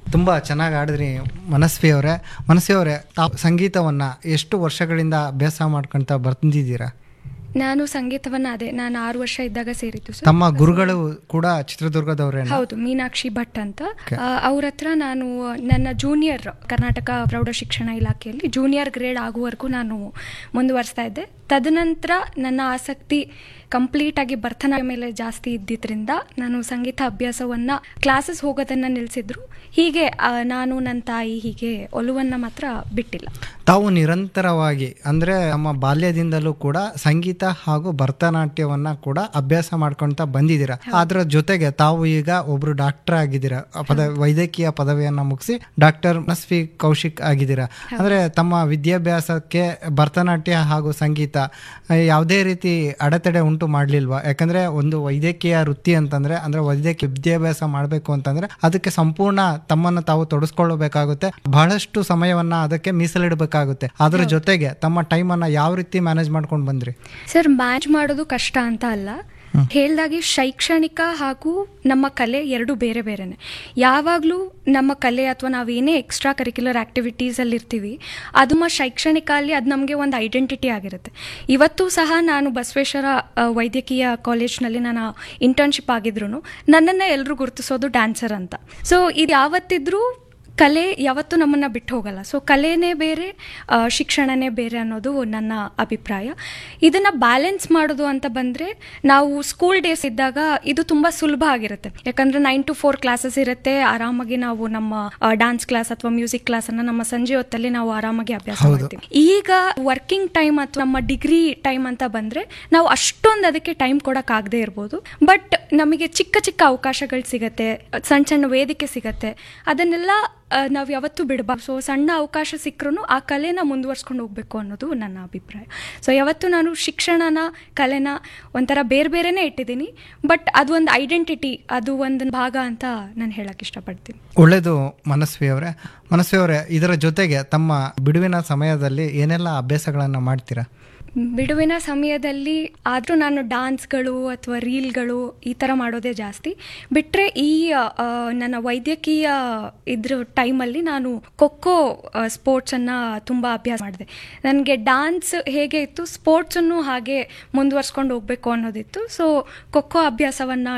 ತುಂಬ ಚೆನ್ನಾಗಿ ಆಡಿದ್ರಿ ಮನಸ್ವಿ ಅವರೇ ಮನಸ್ವಿ ಅವರೇ ತಾವು ಸಂಗೀತವನ್ನು ಎಷ್ಟು ವರ್ಷಗಳಿಂದ ಅಭ್ಯಾಸ ಮಾಡ್ಕೊಳ್ತಾ ಬಂದಿದ್ದೀರಾ ನಾನು ಸಂಗೀತವನ್ನ ಅದೇ ನಾನು ಆರು ವರ್ಷ ಇದ್ದಾಗ ಸೇರಿದ್ದು ಸರ್ ತಮ್ಮ ಗುರುಗಳು ಕೂಡ ಚಿತ್ರದುರ್ಗದವರೇ ಹೌದು ಮೀನಾಕ್ಷಿ ಭಟ್ ಅಂತ ಅವ್ರ ಹತ್ರ ನಾನು ನನ್ನ ಜೂನಿಯರ್ ಕರ್ನಾಟಕ ಪ್ರೌಢ ಶಿಕ್ಷಣ ಇಲಾಖೆಯಲ್ಲಿ ಜೂನಿಯರ್ ಗ್ರೇಡ್ ಆಗುವವರೆಗೂ ನಾನು ಮುಂದುವರಿಸ್ತಾ ಇದ್ದೆ ತದನಂತರ ನನ್ನ ಆಸಕ್ತಿ ಕಂಪ್ಲೀಟ್ ಆಗಿ ಭರತನಾಟ್ಯ ಮೇಲೆ ಜಾಸ್ತಿ ಇದ್ದಿದ್ರಿಂದ ನಾನು ಸಂಗೀತ ಅಭ್ಯಾಸವನ್ನ ಕ್ಲಾಸಸ್ ಹೋಗೋದನ್ನ ನಿಲ್ಲಿಸಿದ್ರು ಹೀಗೆ ಆ, ನಾನು ನನ್ನ ತಾಯಿ ಹೀಗೆ ಒಲುವನ್ನ ಮಾತ್ರ ಬಿಟ್ಟಿಲ್ಲ ತಾವು ನಿರಂತರವಾಗಿ ಅಂದರೆ ನಮ್ಮ ಬಾಲ್ಯದಿಂದಲೂ ಕೂಡ ಸಂಗೀತ ಹಾಗೂ ಭರತನಾಟ್ಯವನ್ನ ಕೂಡ ಅಭ್ಯಾಸ ಮಾಡ್ಕೊಳ್ತಾ ಬಂದಿದ್ದೀರಾ ಅದರ ಜೊತೆಗೆ ತಾವು ಈಗ ಒಬ್ರು ಡಾಕ್ಟರ್ ಆಗಿದ್ದೀರಾ ಆ ಪದ ವೈದ್ಯಕೀಯ ಪದವಿಯನ್ನ ಮುಗಿಸಿ ಡಾಕ್ಟರ್ ಮನಸ್ವಿ ಕೌಶಿಕ್ ಆಗಿದ್ದೀರಾ ಅಂದ್ರೆ ತಮ್ಮ ವಿದ್ಯಾಭ್ಯಾಸಕ್ಕೆ ಭರತನಾಟ್ಯ ಹಾಗೂ ಸಂಗೀತ ಆ, ಯಾವುದೇ ರೀತಿ ಅಡೆತಡೆ ಉಂಟು ಮಾಡಲಿಲ್ವಾ ಯಾಕಂದ್ರೆ ಒಂದು ವೈದ್ಯಕೀಯ ವೃತ್ತಿ ಅಂತಂದ್ರೆ ಅಂದ್ರೆ ವೈದ್ಯಕೀಯ ವಿದ್ಯಾಭ್ಯಾಸ ಮಾಡಬೇಕು ಅಂತಂದ್ರೆ ಅದಕ್ಕೆ ಸಂಪೂರ್ಣ ತಮ್ಮನ್ನು ತಾವು ತೊಡಸ್ಕೊಳ್ಬೇಕಾಗುತ್ತೆ ಬಹಳಷ್ಟು ಸಮಯವನ್ನ ಅದಕ್ಕೆ ಮೀಸಲಿಡಬೇಕಾಗುತ್ತೆ ಅದರ ಜೊತೆಗೆ ತಮ್ಮ ಟೈಮನ್ನ ಯಾವ ರೀತಿ ಮ್ಯಾನೇಜ್ ಮಾಡ್ಕೊಂಡು ಬಂದ್ರಿ ಸರ್ ಮ್ಯಾಚ್ ಮಾಡೋದು ಕಷ್ಟ ಅಂತ ಅಲ್ಲ ಹೇಳ್ದಾಗೆ ಶೈಕ್ಷಣಿಕ ಹಾಗೂ ನಮ್ಮ ಕಲೆ ಎರಡು ಬೇರೆ ಬೇರೆನೆ ಯಾವಾಗಲೂ ನಮ್ಮ ಕಲೆ ಅಥವಾ ನಾವೇನೇ ಎಕ್ಸ್ಟ್ರಾ ಕರಿಕ್ಯುಲರ್ ಆ್ಯಕ್ಟಿವಿಟೀಸಲ್ಲಿ ಇರ್ತೀವಿ ಅದು ನಮ್ಮ ಶೈಕ್ಷಣಿಕ ಅಲ್ಲಿ ಅದು ನಮಗೆ ಒಂದು ಐಡೆಂಟಿಟಿ ಆಗಿರುತ್ತೆ ಇವತ್ತು ಸಹ ನಾನು ಬಸವೇಶ್ವರ ಆ, ವೈದ್ಯಕೀಯ ಕಾಲೇಜ್ನಲ್ಲಿ ನಾನು ಇಂಟರ್ನ್ಶಿಪ್ ಆಗಿದ್ರು ನನ್ನನ್ನು ಎಲ್ಲರೂ ಗುರುತಿಸೋದು ಡ್ಯಾನ್ಸರ್ ಅಂತ ಸೊ ಇದು ಯಾವತ್ತಿದ್ರೂ ಕಲೆ ಯಾವತ್ತೂ ನಮ್ಮನ್ನು ಬಿಟ್ಟು ಹೋಗಲ್ಲ ಸೊ ಕಲೆನೇ ಬೇರೆ ಆ, ಶಿಕ್ಷಣನೇ ಬೇರೆ ಅನ್ನೋದು ನನ್ನ ಅಭಿಪ್ರಾಯ ಇದನ್ನು ಬ್ಯಾಲೆನ್ಸ್ ಮಾಡೋದು ಅಂತ ಬಂದರೆ ನಾವು ಸ್ಕೂಲ್ ಡೇಸ್ ಇದ್ದಾಗ ಇದು ತುಂಬ ಸುಲಭ ಆಗಿರುತ್ತೆ ಯಾಕಂದರೆ ನೈನ್ ಟು ಫೋರ್ ಕ್ಲಾಸಸ್ ಇರುತ್ತೆ ಆರಾಮಾಗಿ ನಾವು ನಮ್ಮ ಡಾನ್ಸ್ ಕ್ಲಾಸ್ ಅಥವಾ ಮ್ಯೂಸಿಕ್ ಕ್ಲಾಸನ್ನು ನಮ್ಮ ಸಂಜೆ ಹೊತ್ತಲ್ಲಿ ನಾವು ಆರಾಮಾಗಿ ಅಭ್ಯಾಸ ಮಾಡ್ತೀವಿ ಈಗ ವರ್ಕಿಂಗ್ ಟೈಮ್ ಅಥವಾ ನಮ್ಮ ಡಿಗ್ರಿ ಟೈಮ್ ಅಂತ ಬಂದರೆ ನಾವು ಅಷ್ಟೊಂದು ಅದಕ್ಕೆ ಟೈಮ್ ಕೊಡೋಕ್ಕಾಗದೇ ಇರ್ಬೋದು ಬಟ್ ನಮಗೆ ಚಿಕ್ಕ ಚಿಕ್ಕ ಅವಕಾಶಗಳು ಸಿಗತ್ತೆ ಸಣ್ಣ ಸಣ್ಣ ವೇದಿಕೆ ಸಿಗತ್ತೆ ಅದನ್ನೆಲ್ಲ ನಾವು ಯಾವತ್ತೂ ಬಿಡಬಾರ್ದು ಸೊ ಸಣ್ಣ ಅವಕಾಶ ಸಿಕ್ಕರೂ ಆ ಕಲೆನ ಮುಂದುವರ್ಸ್ಕೊಂಡು ಹೋಗಬೇಕು ಅನ್ನೋದು ನನ್ನ ಅಭಿಪ್ರಾಯ ಸೊ ಯಾವತ್ತೂ ನಾನು ಶಿಕ್ಷಣನ ಕಲೆನ ಒಂಥರ ಬೇರೆ ಬೇರೆನೇ ಇಟ್ಟಿದ್ದೀನಿ ಬಟ್ ಅದು ಒಂದು ಐಡೆಂಟಿಟಿ ಅದು ಒಂದು ಭಾಗ ಅಂತ ನಾನು ಹೇಳಕ್ಕೆ ಇಷ್ಟಪಡ್ತೀನಿ ಒಳ್ಳೆಯದು ಮನಸ್ವಿ ಅವರೇ ಮನಸ್ವಿ ಅವರೇ ಇದರ ಜೊತೆಗೆ ತಮ್ಮ ಬಿಡುವಿನ ಸಮಯದಲ್ಲಿ ಏನೆಲ್ಲ ಅಭ್ಯಾಸಗಳನ್ನು ಮಾಡ್ತೀರಾ ಬಿಡುವಿನ ಸಮಯದಲ್ಲಿ ಆದರೂ ನಾನು ಡಾನ್ಸ್ಗಳು ಅಥವಾ ರೀಲ್ಗಳು ಈ ಥರ ಮಾಡೋದೇ ಜಾಸ್ತಿ ಬಿಟ್ಟರೆ ಈ ಆ, ನನ್ನ ವೈದ್ಯಕೀಯ ಇದ್ರ ಟೈಮಲ್ಲಿ ನಾನು ಖೋಖೋ ಸ್ಪೋರ್ಟ್ಸನ್ನು ತುಂಬ ಅಭ್ಯಾಸ ಮಾಡಿದೆ ನನಗೆ ಡಾನ್ಸ್ ಹೇಗೆ ಇತ್ತು ಸ್ಪೋರ್ಟ್ಸನ್ನು ಹಾಗೆ ಮುಂದುವರ್ಸ್ಕೊಂಡು ಹೋಗಬೇಕು ಅನ್ನೋದಿತ್ತು ಸೊ ಖೋಖೋ ಅಭ್ಯಾಸವನ್ನು